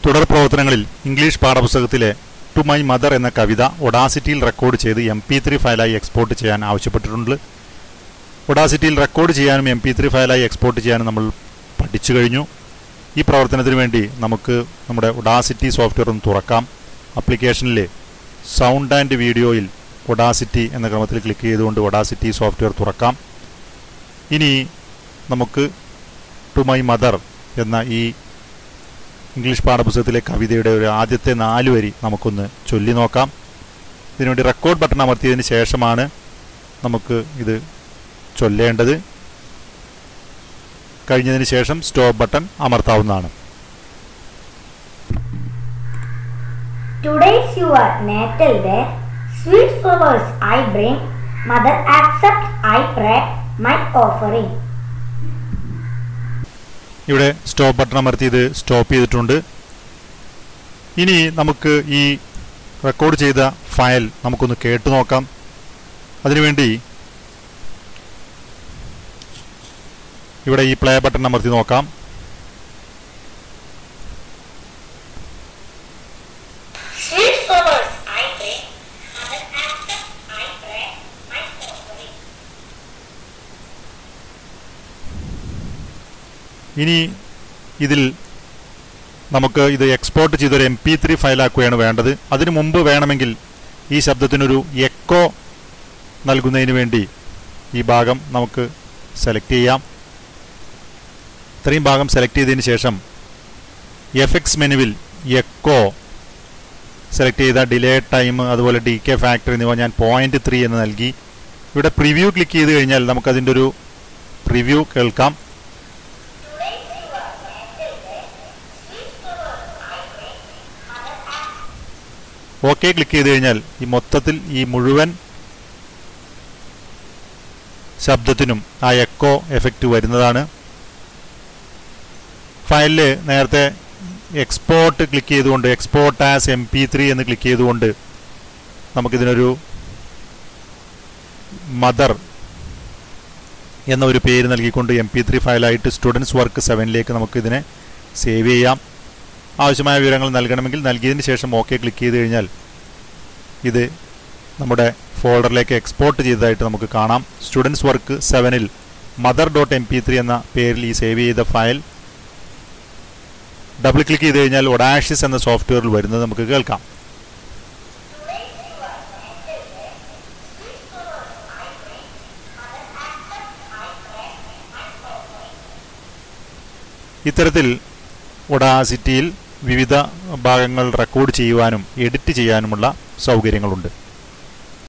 തുടർ പ്രവർത്തനങ്ങളിൽ ഇംഗ്ലീഷ് പാഠപുസ്തകത്തിലെ ടു മൈ മദർ എന്ന കവിത ഒഡാസിറ്റിയിൽ റെക്കോർഡ് ചെയ്ത് എം പി ത്രീ ഫയലായി എക്സ്പോർട്ട് ചെയ്യാൻ ആവശ്യപ്പെട്ടിട്ടുണ്ട് ഒഡാസിറ്റിയിൽ റെക്കോർഡ് ചെയ്യാനും എം പി ത്രീ ഫയലായി എക്സ്പോർട്ട് ചെയ്യാനും നമ്മൾ പഠിച്ചു കഴിഞ്ഞു ഈ പ്രവർത്തനത്തിന് വേണ്ടി നമുക്ക് നമ്മുടെ ഒഡാസിറ്റി സോഫ്റ്റ്വെയർ ഒന്ന് തുറക്കാം ആപ്ലിക്കേഷനിൽ സൗണ്ട് ആൻഡ് വീഡിയോയിൽ ഒഡാസിറ്റി എന്ന ക്രമത്തിൽ ക്ലിക്ക് ചെയ്തുകൊണ്ട് ഒഡാസിറ്റി സോഫ്റ്റ്വെയർ തുറക്കാം ഇനി നമുക്ക് ടു മൈ മദർ എന്ന ഈ ഇംഗ്ലീഷ് പാഠപുസ്തകത്തിലെ കവിതയുടെ ഒരു ആദ്യത്തെ നാല് വരി നമുക്കൊന്ന് ചൊല്ലി നോക്കാം ഇതിനുവേണ്ടി റെക്കോർഡ് ബട്ടൺ അമർത്തിയതിന് ശേഷമാണ് നമുക്ക് ഇത് ചൊല്ലേണ്ടത് കഴിഞ്ഞതിന് ശേഷം സ്റ്റോപ്പ് ബട്ടൺ അമർത്താവുന്നതാണ് Today's your natal day. Sweet flowers I bring. Mother accept, I pray, my offering. ഇവിടെ സ്റ്റോപ്പ് ബട്ടൺ അമർത്തി ഇത് സ്റ്റോപ്പ് ചെയ്തിട്ടുണ്ട് ഇനി നമുക്ക് ഈ റെക്കോർഡ് ചെയ്ത ഫയൽ നമുക്കൊന്ന് കേട്ടു നോക്കാം അതിനുവേണ്ടി ഇവിടെ ഈ പ്ലേ ബട്ടൺ അമർത്തി നോക്കാം Sweet flowers I bring. Mother accept, I pray, my offering. ഇനി ഇതിൽ നമുക്ക് ഇത് എക്സ്പോർട്ട് ചെയ്തൊരു എം പി ത്രീ ഫയലാക്കുകയാണ് വേണ്ടത് അതിനു മുമ്പ് വേണമെങ്കിൽ ഈ ശബ്ദത്തിനൊരു എക്കോ നൽകുന്നതിന് വേണ്ടി ഈ ഭാഗം നമുക്ക് സെലക്ട് ചെയ്യാം ഇത്രയും ഭാഗം സെലക്ട് ചെയ്തതിന് ശേഷം എഫക്സ് മെനുവിൽ എക്കോ സെലക്ട് ചെയ്ത ഡിലേ ടൈം അതുപോലെ ഡി കെ ഫാക്ടർ എന്നിവ ഞാൻ പോയിന്റ് ത്രീ എന്ന് നൽകി ഇവിടെ പ്രിവ്യൂ ക്ലിക്ക് ചെയ്ത് കഴിഞ്ഞാൽ നമുക്കതിൻ്റെ ഒരു പ്രിവ്യൂ കേൾക്കാം ഓക്കെ ക്ലിക്ക് ചെയ്ത് കഴിഞ്ഞാൽ ഈ മൊത്തത്തിൽ ഈ മുഴുവൻ ശബ്ദത്തിനും ആ എക്കോ എഫക്റ്റ് വരുന്നതാണ് ഫയലിൽ നേരത്തെ എക്സ്പോർട്ട് ക്ലിക്ക് ചെയ്തുകൊണ്ട് export as M P three എന്ന് ക്ലിക്ക് ചെയ്തുകൊണ്ട് നമുക്കിതിനൊരു മദർ എന്ന ഒരു പേര് നൽകിക്കൊണ്ട് എം പി ത്രീ ഫയലായിട്ട് സ്റ്റുഡൻസ് വർക്ക് സെവനിലേക്ക് നമുക്കിതിനെ സേവ് ചെയ്യാം ആവശ്യമായ വിവരങ്ങൾ നൽകണമെങ്കിൽ നൽകിയതിന് ശേഷം ഓക്കെ ക്ലിക്ക് ചെയ്ത് കഴിഞ്ഞാൽ ഇത് നമ്മുടെ ഫോൾഡറിലേക്ക് എക്സ്പോർട്ട് ചെയ്തതായിട്ട് നമുക്ക് കാണാം സ്റ്റുഡൻസ് വർക്ക് സെവനിൽ mother dot M P three എന്ന പേരിൽ ഈ സേവ് ചെയ്ത ഫയൽ ഡബിൾ ക്ലിക്ക് ചെയ്ത് കഴിഞ്ഞാൽ ഒഡാഷിസ് എന്ന സോഫ്റ്റ്വെയറിൽ വരുന്നത് നമുക്ക് കേൾക്കാം ഇത്തരത്തിൽ ഒഡാസിറ്റിയിൽ വിവിധ ഭാഗങ്ങൾ റെക്കോർഡ് ചെയ്യുവാനും എഡിറ്റ് ചെയ്യാനുമുള്ള സൗകര്യങ്ങളുണ്ട്